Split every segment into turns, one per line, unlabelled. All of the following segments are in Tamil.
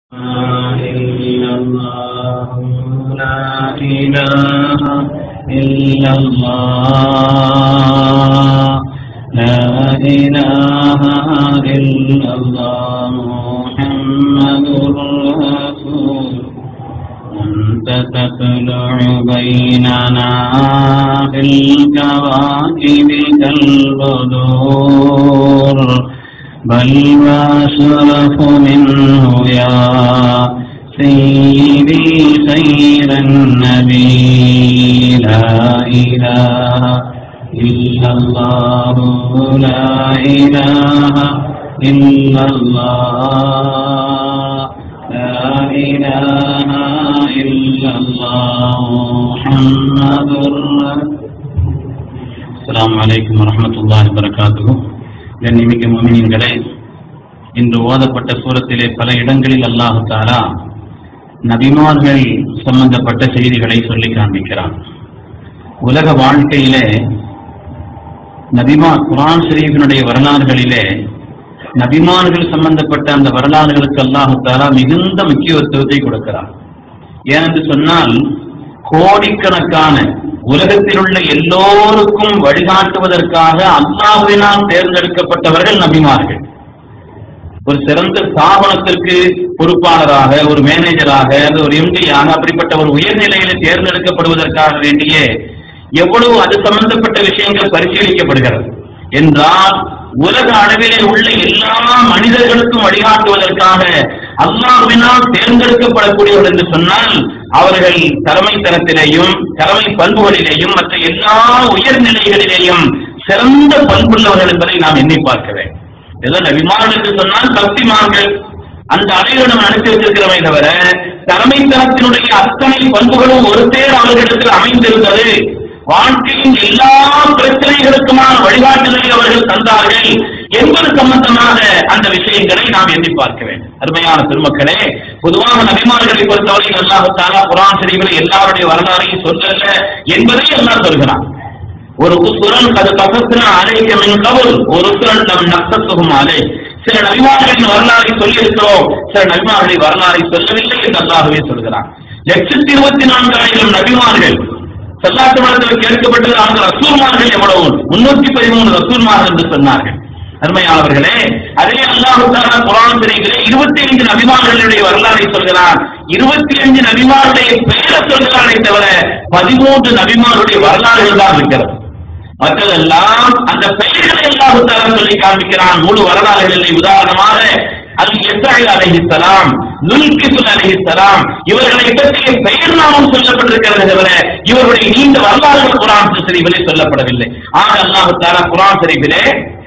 إلا الله لا إله إلا الله لا إله إلا الله محمد رسول أنت تطلع بيننا في الكواكب كالبدور بل وأشرف منه يا سيدي خير النبي لا إله إلا الله لا إله إلا الله لا إله إلا الله محمد رسول السلام عليكم ورحمة الله وبركاته கண்ணிமிக்க மோமினியங்களே இன்று ஓதப்பட்ட சூரத்திலே பல இடங்களில் அல்லாஹு தாலா நபிமார்கள் சம்பந்தப்பட்ட செய்திகளை சொல்லி காண்பிக்கிறான் உலக வாழ்க்கையிலே நபிமா குரான் ஷரீஃபினுடைய வரலாறுகளிலே நபிமான்கள் சம்பந்தப்பட்ட அந்த வரலாறுகளுக்கு அல்லாஹு தாலா மிகுந்த முக்கியத்துவத்தை கொடுக்கிறார் ஏனென்று சொன்னால் கோடிக்கணக்கான உலகத்தில் உள்ள எல்லோருக்கும் வழிகாட்டுவதற்காக அல்லாஹுவினால் தேர்ந்தெடுக்கப்பட்டவர்கள் நபிமார்கள் ஒரு சிறந்த ஸ்தாபனத்திற்கு பொறுப்பாளராக ஒரு மேனேஜராக ஒரு எம்டியாக அப்படிப்பட்ட ஒரு உயர்நிலையில தேர்ந்தெடுக்கப்படுவதற்காக வேண்டிய எவ்வளவு அது சம்பந்தப்பட்ட விஷயங்கள் பரிசீலிக்கப்படுகிறது என்றால் உலக அளவிலே உள்ள எல்லா மனிதர்களுக்கும் வழிகாட்டுவதற்காக அல்லாஹுவினால் தேர்ந்தெடுக்கப்படக்கூடியவர்கள் என்று சொன்னால் அவர்கள் தலைமை தரத்திலேயும் தலைமை பண்புகளிலேயும் மற்ற எல்லா உயர்நிலைகளிலேயும் சிறந்த பண்புள்ளவர்கள் என்பதை நாம் எண்ணி பார்க்க வேண்டும் ஏதோ நபிமார்கள் என்று சொன்னால் பக்திமான்கள் அந்த அடையில நம்ம நடத்தி வச்சிருக்கிறோமே தவிர தலைமை தரத்தினுடைய அத்தனை பண்புகளும் ஒரு தேர் அவர்களிடத்தில் அமைந்திருந்தது வாழ்க்கையின் எல்லா பிரச்சனைகளுக்குமான வழிகாட்டுதலை அவர்கள் தந்தார்கள் என்பது சம்பந்தமாக அந்த விஷயங்களை நாம் எண்ணி பார்க்க வேண்டும் அருமையான பெருமக்களே பொதுவாக நபிமார்களை பொறுத்தவரை அல்லாஹு தாலா குரான் ஷரீஃபில் எல்லாருடைய வரலாறையும் சொல்லல என்பதை எல்லாம் சொல்கிறான் ஒரு உசுரன் அது கசத்தினா அலைக்க மின் கவுல் ஒரு உசுரன் நம் நக்சத்துகும் அலை சில நபிமார்களின் வரலாறை சொல்லியிருக்கிறோம் சில நபிமார்களின் வரலாறை சொல்லவில்லை என்று அல்லாஹுவே சொல்கிறான் லட்சத்தி இருபத்தி நான்காயிரம் நபிமார்கள் செல்லாத்து மடத்தில் கேட்கப்பட்டது அந்த ரசூல்மார்கள் எவ்வளவு முன்னூத்தி பதிமூணு ரசூல்மார்கள் என்று சொன்னார்கள் அருமையானவர்களே அதே அல்லாஹு தாலா குரான் பிரிவிலே இருபத்தி ஐந்து நபிமார்களுடைய வரலாறை சொல்கிறான் இருபத்தி அஞ்சு நபிமாருடைய பெயரை சொல்கிறானே தவிர பதிமூன்று நபிமாருடைய வரலாறுகள் தான் இருக்கிறது மற்றதெல்லாம் அந்த பெயர்களை அல்லாஹு தாலா சொல்லி காண்பிக்கிறான் முழு வரலாறுகளை உதாரணமாக அது இஸ்ராயல் அலைஹிஸ்ஸலாம் நுல்கிசுல் அலைஹிஸ்ஸலாம் இவர்களை பற்றிய பெயர் நாமம் சொல்லப்பட்டிருக்கிறது தவிர இவருடைய நீண்ட வரலாறுகள் குரான் ஷரீஃபிலே சொல்லப்படவில்லை ஆக அல்லாஹு தாலா குரான் ஷரீஃபிலே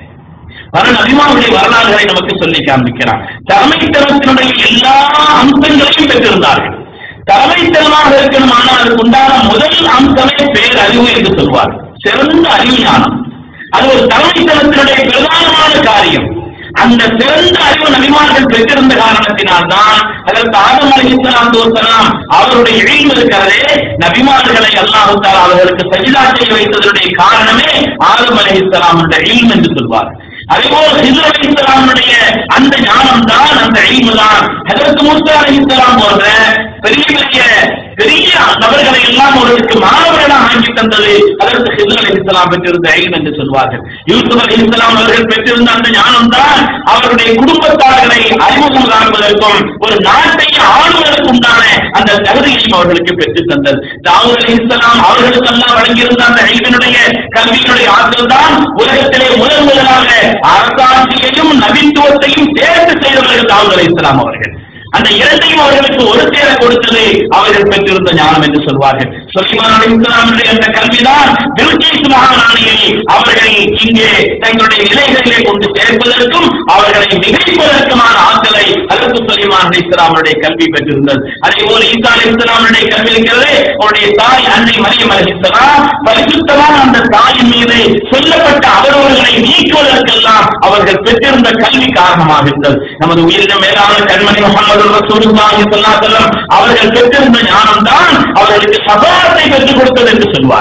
பல நபிமாவுடைய வரலாறுகளை நமக்கு சொல்லி காண்பிக்கிறான் தலைமைத்தனத்தினுடைய எல்லா அம்சங்களையும் பெற்றிருந்தார்கள் தலைமைத்தனமாக இருக்கணும் ஆனால் அதுக்கு உண்டான முதல் அம்சமே பேர் அறிவு என்று சொல்வார் சிறந்த அறிவு ஞானம் அது ஒரு தலைமைத்தனத்தினுடைய பிரதானமான காரியம் அந்த சிறந்த அறிவு நபிமார்கள் பெற்றிருந்த காரணத்தினால் தான் அதற்கு ஆதம் அலி இஸ்லாம் அவருடைய இழிவு இருக்கிறதே நபிமார்களை அல்லாஹு தாலா அவர்களுக்கு சஜிதா செய்ய வைத்ததனுடைய காரணமே ஆதம் அலி இஸ்லாமுடைய இல்ம் என்று சொல்வார் அதேபோல் ஹிஜர் அலி இஸ்லாமுடைய அந்த ஞானம் தான் அந்த இல்மு தான் அதற்கு மூசா அலி இஸ்லாம் போன்ற பெரிய பெரிய பெரிய நபர்களை எல்லாம் ஒருவருக்கு மாணவர்களாக ஆக்கி தந்தது அதற்கு ஹிஜர் அலி இஸ்லாம் பெற்றிருந்த இல்ம் என்று சொல்வார்கள் யூசுப் அலி இஸ்லாம் அவர்கள் பெற்றிருந்த அந்த ஞானம் தான் அவருடைய குடும்பத்தார்களை அறிமுகம் காண்பதற்கும் ஒரு நாட்டை ஆளுவதற்கு உண்டான அந்த தகுதியையும் அவர்களுக்கு பெற்றுத் தந்தது தாவூத் அலி இஸ்லாம் அவர்களுக்கெல்லாம் வழங்கியிருந்த அந்த ஐவனுடைய கல்வியினுடைய ஆற்றல் தான் உலகத்திலே முதல் முதலாக அரசாட்சியையும் நவீத்துவத்தையும் சேர்த்து செய்தவர்கள் தாவூத் அலி இஸ்லாம் அவர்கள் அந்த இரண்டையும் அவர்களுக்கு ஒரு சேர கொடுத்தது அவர்கள் பெற்றிருந்த ஞானம் என்று சொல்வார்கள் சுலைமான் அலி இஸ்லாமுடைய அந்த கல்விதான் பில்கீஸ் மகாராணியை அவர்கள் இங்கே தங்களுடைய நிலைகளிலே கொண்டு சேர்ப்பதற்கும் அவர்களை மிகைப்பதற்குமான ஆற்றலை அதற்கு சுலைமான் அலி இஸ்லாமுடைய கல்வி பெற்றிருந்தது அதே போல ஈசா அலி இஸ்லாமுடைய கல்வி இருக்கிறது அவருடைய தாய் அன்னை மரியம் அலி இஸ்லாம் பரிசுத்தமான அந்த தாயின் மீது சொல்லப்பட்ட அவரவர்களை நீக்குவதற்கெல்லாம் அவர்கள் பெற்றிருந்த கல்வி காரணமாக இருந்தது நமது உயிரின மேலான கண்மணி முகமது ரசூலுல்லாஹி ஸல்லல்லாஹு அலைஹி வஸல்லம் அவர்கள் பெற்றிருந்த ஞானம் தான் அவர்களுக்கு சபாத்தை பெற்றுக் கொடுத்தது என்று சொல்வார்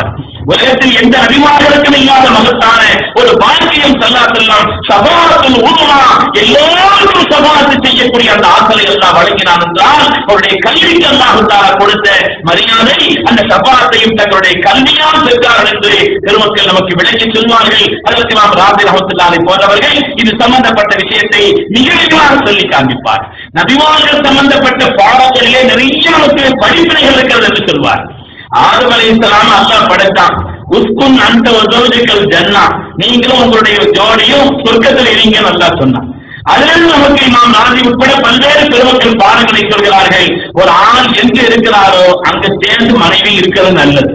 உலகத்தில் எந்த அபிமானங்களுக்கும் இல்லாத மகத்தான ஒரு பாக்கியம் சல்லா செல்லாம் சபாத்தில் உருவா எல்லோருக்கும் சபாத்து செய்யக்கூடிய அந்த ஆற்றலை எல்லாம் வழங்கினான் என்றால் அவருடைய கல்விக்கு அல்லாஹ் கொடுத்த மரியாதை அந்த சபாத்தையும் தங்களுடைய கல்வியால் பெற்றார்கள் என்று பெருமக்கள் நமக்கு விளக்கி சொல்வார்கள் அதற்கு நாம் ராபி ரஹமத்துல்லாலை போன்றவர்கள் இது சம்பந்தப்பட்ட விஷயத்தை நிகழ்வாக சொல்லி காண்பிப்பார் நபிமார்கள் சம்பந்தப்பட்ட பாடங்களிலே நிறைய நமக்கு படிப்பினைகள் இருக்கிறது என்று சொல்வார் ஆதம் அலைஹிஸ்ஸலாம் அல்லாஹ் படைத்தான் உஸ்குன் அந்த ஜோதிகள் ஜன்னா நீங்களும் உங்களுடைய ஜோடியும் சொர்க்கத்தில் இருங்க நல்லா சொன்னான் அதிலிருந்து நமக்கு இமாம் நாதி உட்பட பல்வேறு பெருமக்கள் பாடங்களை சொல்கிறார்கள் ஒரு ஆண் எங்க இருக்கிறாரோ அங்க சேர்ந்து மனைவி இருக்கிறது நல்லது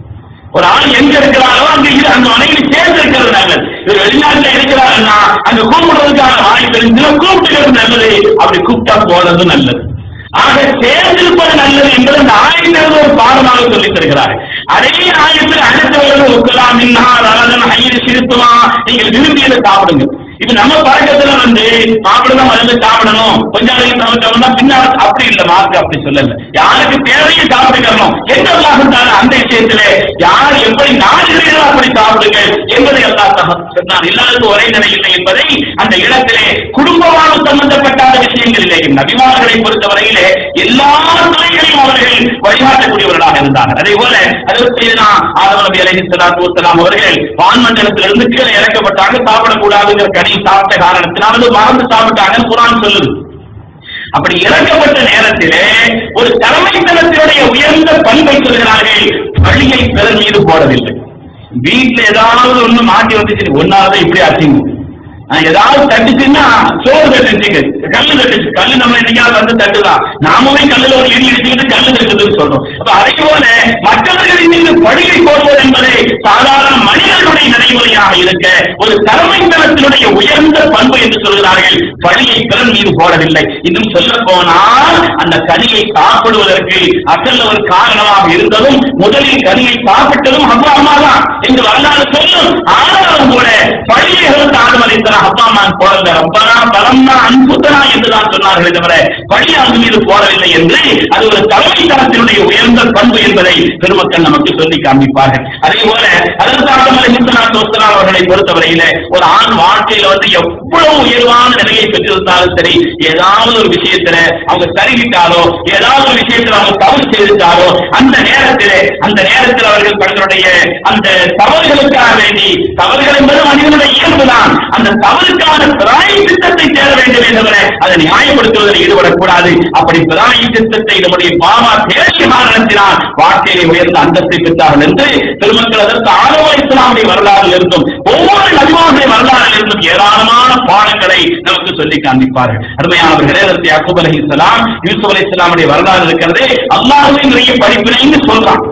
ஒரு ஆள் எங்க இருக்கிறாரோ அங்க இரு- அந்த மனைவி சேர்ந்து இருக்கிறது நல்லது இவர் வெளிநாட்டுல இருக்கிறாருன்னா அங்க கூப்பிடுறதுக்கான வாய்ப்பு இருந்துச்சுன்னா கூப்பிட்டுக்கிறது நல்லது அப்படி கூப்பிட்டா போறது நல்லது ஆக சேர்ந்திருப்பது நல்லது என்பது அந்த ஆயத்திலிருந்து ஒரு பாடமாக சொல்லித் தருகிறார் அதே ஆயத்தில் அடுத்தவர்கள் ஒக்கலாம் மின்னா ரகதன் ஐயர் சிறுத்துமா நீங்கள் விரும்பியதை சாப்பிடுங்க இது நம்ம பழக்கத்துல வந்து சாப்பிடணும் மருந்து சாப்பிடணும் கொஞ்சம் நாளைக்கு சமைச்சோம்னா பின்னால் அப்படி இல்ல மார்க் அப்படி சொல்லல யாருக்கு தேவையை சாப்பிட்டுக்கணும் எந்த அல்லாஹ் அந்த விஷயத்துல யார் எப்படி நாடுகிறீர்களோ அப்படி சாப்பிடுங்க என்பதை அல்லாஹ் சொன்னார் எல்லாருக்கும் ஒரே நிலை இல்லை என்பதை அந்த இடத்திலே குடும்பமாக சம்பந்தப்பட்ட அந்த விஷயங்களிலே நபிமார்களை பொறுத்தவரையிலே எல்லா துறைகளையும் அவர்கள் வழிகாட்டக்கூடியவர்களாக இருந்தார்கள் அதே போல அதற்கு ஆதவ நபி அலைஹி ஸலாத்து வஸலாம் அவர்கள் வான்மண்டலத்திலிருந்து கீழே இறக்கப்பட்டாங்க சாப்பிடக்கூடாதுங்கிற கனி சாப்பிட்ட காரணத்தினால் அது மறந்து சாப்பிட்டாங்க குரான் சொல்லுது அப்படி இறக்கப்பட்ட நேரத்திலே ஒரு தலைமைத்தனத்தினுடைய உயர்ந்த பண்பை சொல்கிறார்கள் பள்ளியை பிறர் மீது போடவில்லை வீட்டுல ஏதாவது ஒண்ணு மாட்டி வந்துச்சு ஒன்னாவது இப்படி ஆச்சுங்க ஆஹ் ஏதாவது தட்டுச்சுன்னா சோறு தட்டுச்சு கல்லு தட்டுச்சு கல்லு நம்ம என்னைக்காவது வந்து தட்டுதான் நாமவே கல்லுல ஒரு இடி இடிச்சுக்கிட்டு கல்லு தட்டுதுன்னு சொல்றோம் அப்ப அதே போல மற்றவர்களின் மீது பழியை போடுவது என்பது சாதாரண மனிதர்களுடைய நடைமுறையாக இருக்க ஒரு தலைமைத்தனத்தினுடைய உயர்ந்த பண்பு என்று சொல்கிறார்கள் பழியை பிறன் மீது போடவில்லை இன்னும் சொல்ல போனால் அந்த கனியை சாப்பிடுவதற்கு அசல்ல ஒரு காரணமாக இருந்ததும் முதலில் கனியை சாப்பிட்டதும் அப்பா அம்மா தான் என்று வரலாறு சொல்லும் ஆனாலும் கூட பழியை வந்து ஆதமளித்தன அப்பா அம்மா போடல ரப்பனா பலம்னா அன்புத்தனா என்றுதான் சொன்னார்களே தவிர பழி அது மீது போடவில்லை என்று அது ஒரு தலைமைத்தனத்தினுடைய உயர்ந்த பண்பு என்பதை பெருமக்கள் நமக்கு சொல்லி காண்பிப்பார்கள் அதே போல அதற்கு ஆதமலை முத்தனாத் அவர்களை பொறுத்தவரையில ஒரு ஆண் வாழ்க்கையில வந்து எவ்வளவு உயர்வான நிலையை பெற்றிருந்தாலும் சரி ஏதாவது ஒரு விஷயத்துல அவங்க சரிவிட்டாலோ ஏதாவது ஒரு விஷயத்துல அவங்க தவறு செய்திருந்தாலோ அந்த நேரத்திலே அந்த நேரத்தில் அவர்கள் தங்களுடைய அந்த தவறுகளுக்காக வேண்டி தவறுகள் என்பது மனிதனுடைய இயல்புதான் அந்த தவறுக்கான பிராய திட்டத்தை தேட வேண்டுமே தவிர அதை நியாயப்படுத்துவதில் ஈடுபடக்கூடாது அப்படி பிராய திட்டத்தை நம்முடைய பாமா தேசிய காரணத்தினால் வாழ்க்கையை உயர்ந்த அந்தத்தை பெற்றார்கள் என்று திருமக்கள் அதற்கு ஆலோசனை இஸ்லாமுடைய வரலாறு இருந்தும் ஒவ்வொரு நபிமாவுடைய வரலாறு இருந்தும் ஏராளமான பாடங்களை நமக்கு சொல்லி காண்பிப்பார்கள் அருமையானவர்களே அதற்கு யாக்கூப் அலி இஸ்லாம் யூசுப் அலி இஸ்லாமுடைய வரலாறு இருக்கிறது அல்லாஹுவை நிறைய படிப்பினைன்னு சொல்றான்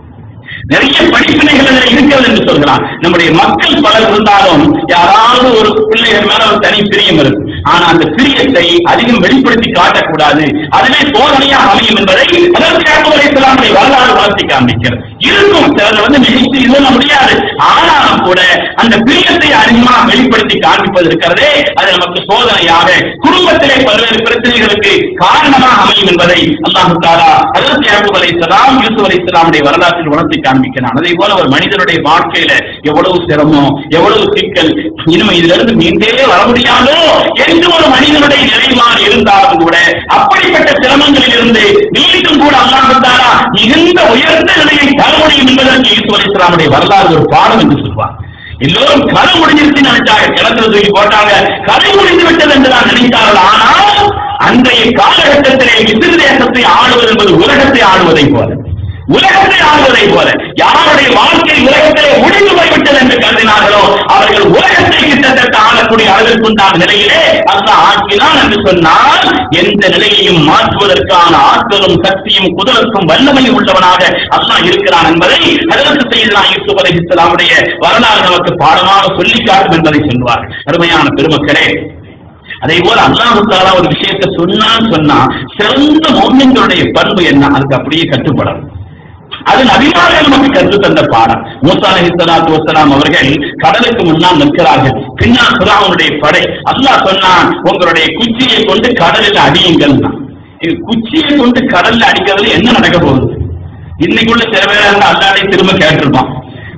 நிறைய படிப்பினைகள் அதில் இருக்கிறது என்று சொல்கிறான் நம்முடைய மக்கள் பலர் இருந்தாலும் யாராவது ஒரு பிள்ளைகள் மேல ஒரு தனி பிரியம் இருக்கு ஆனா அந்த பிரியத்தை அதிகம் வெளிப்படுத்தி காட்டக்கூடாது அதுவே சோதனையாக அமையும் என்பதை அதற்கு யாக்கூப் இஸ்லாமுடைய வரலாறு வளர்த்தி காண்பிக்கிறது இருக்கும் சிலர் வந்து நினைத்து இது பண்ண முடியாது ஆனாலும் கூட அந்த பிரியத்தை அதிகமாக வெளிப்படுத்தி காண்பிப்பது இருக்கிறதே அது நமக்கு சோதனையாக குடும்பத்திலே பல்வேறு பிரச்சனைகளுக்கு காரணமாக அமையும் என்பதை அல்லாஹு தாலா அதற்கு யாக்கூப் அலைஹிஸ்ஸலாம் யூசுப் அலைஹிஸ்ஸலாமுடைய வரலாற்றில் உணர்த்தி காண்பிக்கிறான் அதே போல ஒரு மனிதனுடைய வாழ்க்கையில எவ்வளவு சிரமம் எவ்வளவு சிக்கல் இனிமே இதுல இருந்து மீண்டே வர முடியாதோ என்று ஒரு மனிதனுடைய நிலைமாறு இருந்தாலும் கூட அப்படிப்பட்ட சிரமங்களில் இருந்து மீண்டும் கூட அல்லாஹு தாலா மிகுந்த உயர்ந்த நிலையை தர முடியும் என்பதற்கு யூசுப் அலைஹிஸ்ஸலாமுடைய வரலாறு ஒரு பாடம் என்று சொல்வார் எல்லோரும் கதை முடிஞ்சிருச்சுன்னு நினைச்சாங்க கிணத்துல தூக்கி போட்டாங்க கதை முடிந்து விட்டது என்று நான் நினைத்தார்கள் ஆனால் அன்றைய காலகட்டத்திலே மிசிறு தேசத்தை ஆளுவது என்பது உலகத்தை ஆளுவதை போல உலகத்தை ஆளுவதை போல யாருடைய வாழ்க்கை உலகத்திலே முடிந்து போய்விட்டது என்று கருதினார்களோ அவர்கள் உலகத்தை கிட்டத்தட்ட ஆளக்கூடிய அளவிற்குண்டான நிலையிலே அந்த ஆக்கினான் என்று சொன்னால் எந்த நிலையையும் மாற்றுவதற்கான ஆற்றலும் சக்தியும் குதிரத்தும் வல்லமையும் உள்ளவனாக அல்லாஹ் இருக்கிறான் என்பதை அதற்கு செய்தான் யூசுப் அலைஹிஸ்ஸலாமுடைய வரலாறு நமக்கு பாடமாக சொல்லி காட்டும் என்பதை சொல்வார் அருமையான பெருமக்களே அதே போல அல்லாஹு தாலா ஒரு விஷயத்தை சொன்னான்னு சொன்னா சிறந்த மோமின்களுடைய பண்பு என்ன அதுக்கு அப்படியே கட்டுப்படும் அது நபிமார்கள் நமக்கு கற்று தந்த பாடம் மூசா அலைஹிஸ்ஸலாத்து வஸ்ஸலாம் அவர்கள் கடலுக்கு முன்னால் நிற்கிறார்கள் பின்னால் சுறாவுடைய படை அல்லாஹ் சொன்னான் உங்களுடைய குச்சியை கொண்டு கடலில் அடியுங்கள் இது குச்சியை கொண்டு கடல்ல அடிக்கிறதுல என்ன நடக்க போகுது இன்னைக்குள்ள சில பேர் அல்லாடை திரும்ப கேட்டிருப்பான்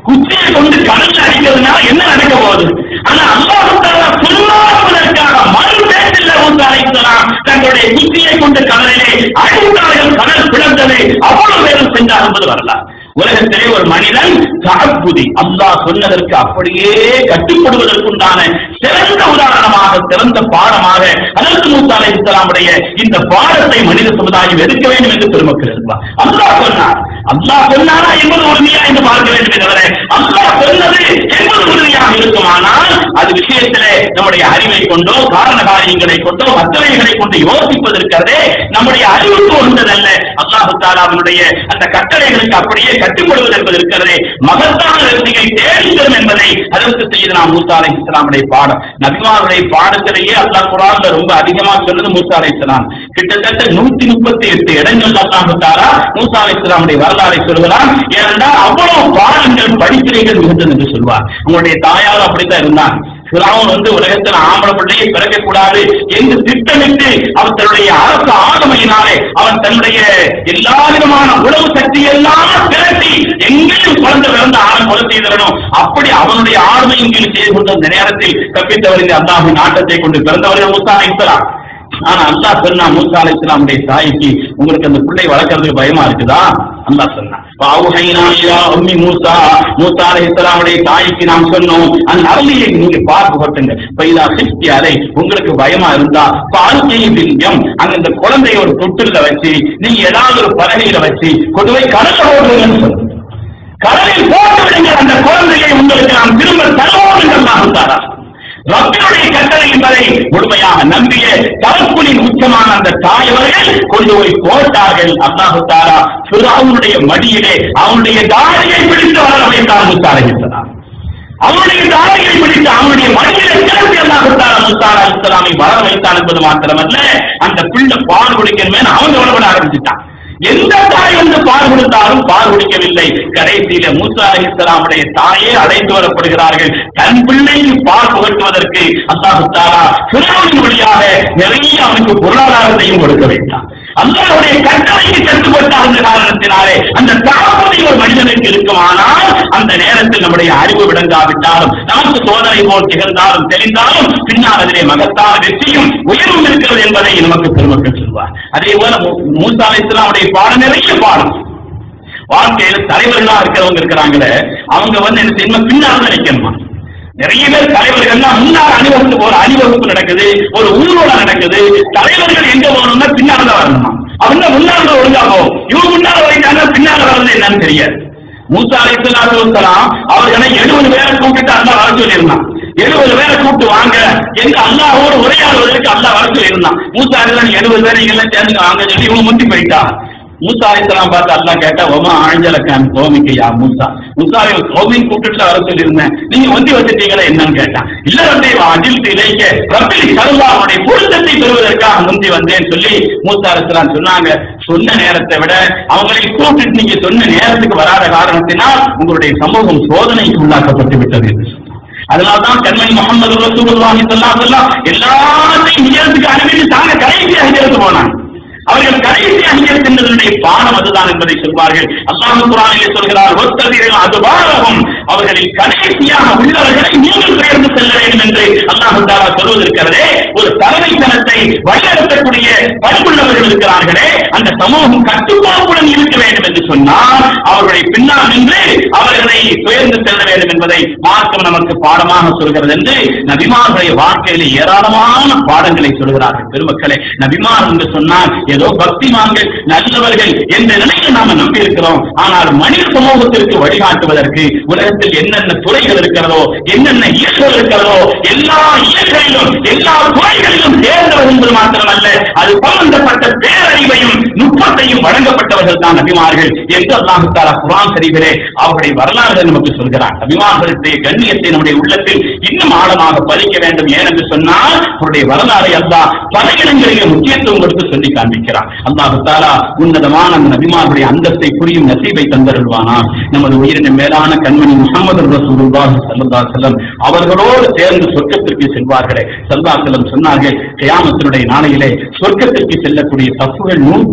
குச்சியை கொண்டு கடல்ல அடிக்கிறதுனால என்ன நடக்க போகுது ஆனா அல்லாஹ் சொல்லாததற்காக மறு பேச்சில் மூசா அலைஹிஸ்ஸலாம் தங்களுடைய குச்சியை கொண்டு கடலிலே அடித்தார்கள் கடல் பிளந்தது அவ்வளவு பேரும் சென்றார் என்பது வரலாறு உலகத்திலே ஒரு மனிதன் தஅப்புதி அல்லாஹ் சொன்னதற்கு அப்படியே கட்டுப்படுவதற்குண்டான சிறந்த உதாரணமாக சிறந்த பாடமாக அதற்கு மூசா அலைஹிஸ்ஸலாமுடைய இந்த பாடத்தை மனித சமுதாயம் எடுக்க வேண்டும் என்று பெருமக்கள் இருப்பார் அல்லாஹ் சொன்னார் அல்லாஹ் சொன்னாரா என்பது உறுதியா என்று பார்க்க வேண்டும் தவிர அல்லாஹ் சொன்னது என்பது உறுதியாக இருக்குமானால் அது விஷயத்திலே நம்முடைய அறிவை கொண்டோ காரண காரியங்களை கொண்டோ மற்றவைகளை கொண்டு யோசிப்பது இருக்கிறதே நம்முடைய அறிவுக்கு ஒன்றதல்ல அல்லாஹு தாலாவினுடைய அந்த கட்டளைகளுக்கு அப்படியே கட்டுப்படுவது என்பது இருக்கிறதே மகத்தான வெற்றியை தேடித்தரும் என்பதை அதற்கு செய்து நாம் மூசா அலை இஸ்லாமுடைய பாடம் நபிமாருடைய பாடத்திலேயே அல்லாஹ் குரான்ல ரொம்ப அதிகமா சொன்னது மூசா அலை இஸ்லாம் கிட்டத்தட்ட நூத்தி முப்பத்தி எட்டு இடங்கள் அல்லாஹு தாலா மூசா அலை இஸ்லாமுடைய வரலாறை சொல்கிறான் ஏனென்றால் அவ்வளவு பாடங்கள் படிப்பினைகள் மிகுந்தது என்று சொல்வார் உங்களுடைய தாயார் அப்படித்தான் இருந்தான் பிராவன் வந்து உலகத்தில் ஆம்பளை பிள்ளையை பிறக்கக்கூடாது என்று திட்டமிட்டு அவன் தன்னுடைய அரசு ஆளுமையினாலே அவன் தன்னுடைய எல்லா விதமான உணவு சக்தி எல்லாம் திரட்டி எங்கேயும் குழந்தை பிறந்த ஆளை கொலை செய்திடணும் அப்படி அவனுடைய ஆளுமையின் கீழ் செய்து கொண்ட அந்த நேரத்தில் தப்பித்தவர் இந்த அல்லாஹின் நாட்டத்தை கொண்டு பிறந்தவர்கள் முஸ்தா இஸ்லாம் ஆனா அல்லாஹ் சொன்னா மூசா அலை இஸ்லாமுடைய தாய்க்கு உங்களுக்கு அந்த பிள்ளை வளர்க்கறதுக்கு பயமா இருக்குதா அல்லாஹ் சொன்னான் "வஅவ்ஹைனா இலா உம்மி மூசா மூசா அலைஹிஸ்ஸலாமுடைய தாய்க்கு நாம் சொன்னோம் அந்த அருளியை நீங்க பார்த்து கொட்டுங்க பைதா சிஸ்தி அலை உங்களுக்கு பயமா இருந்தா பால்கையை வில்யம் அங்க இந்த குழந்தைய ஒரு தொட்டில வச்சு நீங்க ஏதாவது ஒரு பலகையில வச்சு கொண்டு போய் கடல்ல ஓடுங்கன்னு சொல்லுங்க கடலில் போட்டு விடுங்க அந்த குழந்தையை உங்களுக்கு நாம் திரும்ப தருவோம் என்று அல்லாஹ் தாரா ரப்பினுடைய கட்டளை என்பதை முழுமையாக நம்பிய தரப்புலின் உச்சமான அந்த தாயவர்கள் கொண்டு போய் போட்டார்கள் அல்லாஹு தாரா பிறாவுடைய மடியிலே அவனுடைய தாடியை பிடித்து வளர வைத்தார் முத்தாரகின்றனர் அவனுடைய தாடியை பிடித்து அவனுடைய மடியிலே கிளம்பி அல்லாஹு தாரா முத்தாரா இஸ்லாமை வளர வைத்தான் என்பது மாத்திரமல்ல அந்த பிள்ளை பால் குடிக்கணுமே அவன் கவலைப்பட ஆரம்பிச்சுட்டான் எந்த தாய் வந்து பால் கொடுத்தாலும் பால் குடிக்கவில்லை கடைசியில மூசா அலிஸ்லாமுடைய தாயே அழைத்து வரப்படுகிறார்கள் தன் பிள்ளைக்கு பால் புகட்டுவதற்கு அல்லாஹு தாலா பிறவின் வழியாக நிறைய அவனுக்கு பொருளாதாரத்தையும் கொடுக்க வைத்தான் அல்லாஹ்வுடைய கட்டளைக்கு கட்டுப்பட்ட அந்த காரணத்தினாலே அந்த தாமதை ஒரு மனிதனுக்கு இருக்குமானால் அந்த நேரத்தில் நம்முடைய அறிவு விளங்காவிட்டாலும் நமக்கு சோதனை போல் திகழ்ந்தாலும் தெரிந்தாலும் பின்னால் அதிலே மகத்தான வெற்றியும் உயர்வும் இருக்கிறது என்பதை நமக்கு பெருமக்கள் சொல்வார் அதே போல மூ- மூசா அலைஹிஸ்ஸலாமுடைய பாடம் நிறைய பாடம் வாழ்க்கையில தலைவர்களா இருக்கிறவங்க இருக்கிறாங்களே அவங்க வந்து என்ன செய்யணும் பின்னால் நினைக்கணுமா நிறைய பேர் தலைவர்கள்லாம் முன்னாள் அணிவகுப்பு ஒரு அணிவகுப்பு நடக்குது ஒரு ஊர்வலம் நடக்குது தலைவர்கள் எங்க போகணும்னா பின்னால தான் வரணுமா அவங்க முன்னால தான் ஒழுங்கா போகும் இவங்க முன்னால வரைக்காங்க பின்னால வர்றது என்னன்னு தெரியாது மூசா அலைஹிஸ்ஸலாத்து வஸ்ஸலாம் அவர்களை எழுபது பேரை கூப்பிட்டு அல்லாஹ் வர சொல்லியிருந்தான் எழுபது பேரை கூப்பிட்டு வாங்க என்று அல்லாஹோடு உரையாடுவதற்கு அல்லாஹ் வர சொல்லியிருந்தான் மூசா அலைஹிஸ்ஸலாம் எழுபது பேரை நீங்க எல்லாம் சேர்ந்து வாங்க சொல்லி இவங்க முந்தி போயிட்டா மூசா அலைஹிஸ்ஸலாம் பார்த்து அல்லாஹ் கேட்டா ஒமா ஆஞ்சலக்கான் கோமிக்கு யா மூசா மூசாவை கோமின் கூப்பிட்டு வர சொல்லியிருந்தேன் நீங்க ஒந்தி வச்சுட்டீங்களா என்னன்னு கேட்டான் இல்ல ரப்பே அஜில் இலைக்க ரப்பில் சருவாவுடைய பொருத்தத்தை பெறுவதற்காக முந்தி வந்தேன்னு சொல்லி மூசா அலைஹிஸ்ஸலாம் சொன்னாங்க சொன்ன நேரத்தை விட அவங்களை கூப்பிட்டு நீங்க சொன்ன நேரத்துக்கு வராத காரணத்தினால் உங்களுடைய சமூகம் சோதனைக்கு உள்ளாக்கப்பட்டு விட்டது என்று சொன்னார். அதனால்தான் கண்மணி முகமது ரசூலுல்லாஹி ஸல்லல்லாஹு அலைஹி வஸல்லம் எல்லாத்தையும் நிஜத்துக்கு அனுப்பிட்டு தாங்க கடைசியாக நிஜத்து போனாங்க அவர்கள் கடைசி அணியத்தினருடைய பாடம் அதுதான் என்பதை சொல்வார்கள் அல்லாஹ் குரானிலே சொல்கிறார் ஒத்ததிரில் அது பாரகம் அவர்களில் கடைசியாக உள்ளவர்களை நீங்கள் பெயர்ந்து செல்ல வேண்டும் என்று அல்லாஹ் தாலா சொல்வதற்கிறதே ஒரு தலைமைத்தனத்தை வழிநடத்தக்கூடிய பண்புள்ளவர்கள் இருக்கிறார்களே அந்த சமூகம் கட்டுப்பாட்டுடன் இருக்க வேண்டும் என்று சொன்னால் அவர்களுடைய பின்னால் நின்று அவர்களை உயர்ந்து செல்ல வேண்டும் என்பதை மார்க்கம் நமக்கு பாடமாக சொல்கிறது என்று நபிமார்களுடைய வாழ்க்கையில ஏராளமான பாடங்களை சொல்கிறார்கள் பெருமக்களே நபிமார் என்று சொன்னால் ஏதோ பக்திமான்கள் நல்லவர்கள் என்ற நிலையில் நாம நம்பி இருக்கிறோம் ஆனால் மனித சமூகத்திற்கு வழிகாட்டுவதற்கு உலகத்தில் என்னென்ன துறைகள் இருக்கிறதோ என்னென்ன இயற்கை இருக்கிறதோ எல்லா இயற்கையிலும் எல்லா துறைகளிலும் சேர்ந்தவர் என்பது மாத்திரமல்ல அது சம்பந்தப்பட்ட பேரறிவையும் நுட்பத்தையும் வழங்கப்பட்டவர்கள் தான் நபிமார்கள் என்று அல்லாஹு தாலா குரான் சரிவிலே அவருடைய வரலாறு நமக்கு சொல்கிறார் நபிமார்களுடைய கண்ணியத்தை நம்முடைய உள்ளத்தில் இன்னும் ஆழமாக பதிக்க வேண்டும் ஏனென்று சொன்னால் அவருடைய வரலாறை அல்லாஹ் பல இடங்களிலே முக்கியத்துவம் கொடுத்து சொல்லி காண்பிக்கிறார் அல்லாஹு தாலா உன்னதமான அந்த நபிமார்களுடைய அந்தஸ்தை புரியும் நசீபை தந்தருள்வானார் நமது உயிரின மேலான கண்மணி முகமது ரசூலுல்லாஹி ஸல்லல்லாஹு அலைஹி வஸல்லம் அவர்களோடு சேர்ந்து சொர்க்கத்திற்கு செல்வார்களே ஸல்லல்லாஹு அலைஹி வஸல்லம் சொன்னார்கள் கியாமத்தினுடைய நாளையிலே சொர்க்கத்திற்கு செல்லக்கூடிய தப்புகள் நூற்றி இருபது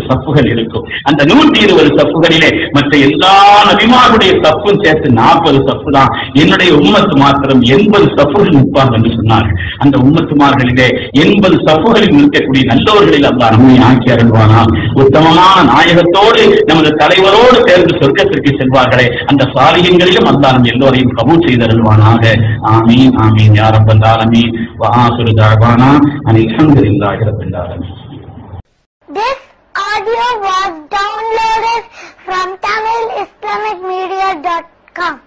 சப்புகள் இருக்கும் அந்த நூற்றி இருபது சப்புகளிலே மற்ற எல்லா நபிமாருடைய சப்பும் சேர்த்து நாற்பது சப்பு தான் என்னுடைய உம்மத்து மாத்திரம் எண்பது சப்புகள் நிற்பாங்க என்று சொன்னார்கள் அந்த உம்மத்துமார்களிலே எண்பது சப்புகளில் நிற்கக்கூடிய நல்லவர்களில் அல்லா நம்மை ஆக்கி அருள்வானா உத்தமமான நாயகத்தோடு நமது தலைவரோடு சேர்ந்து சொர்க்கத்திற்கு செல்வார்களே அந்த சாலியங்களிலும் அல்லா நம் எல்லோரையும் கபூல் செய்து அருள்வானாக ஆமீன் ஆமீன் யாரப்பல் ஆலமீன் வஹாசுரு தாழ்வானா அல்ஹம்துலில்லாஹி ரப்பில் ஆலமீன்
This audio was downloaded from TamilIslamicMedia.com.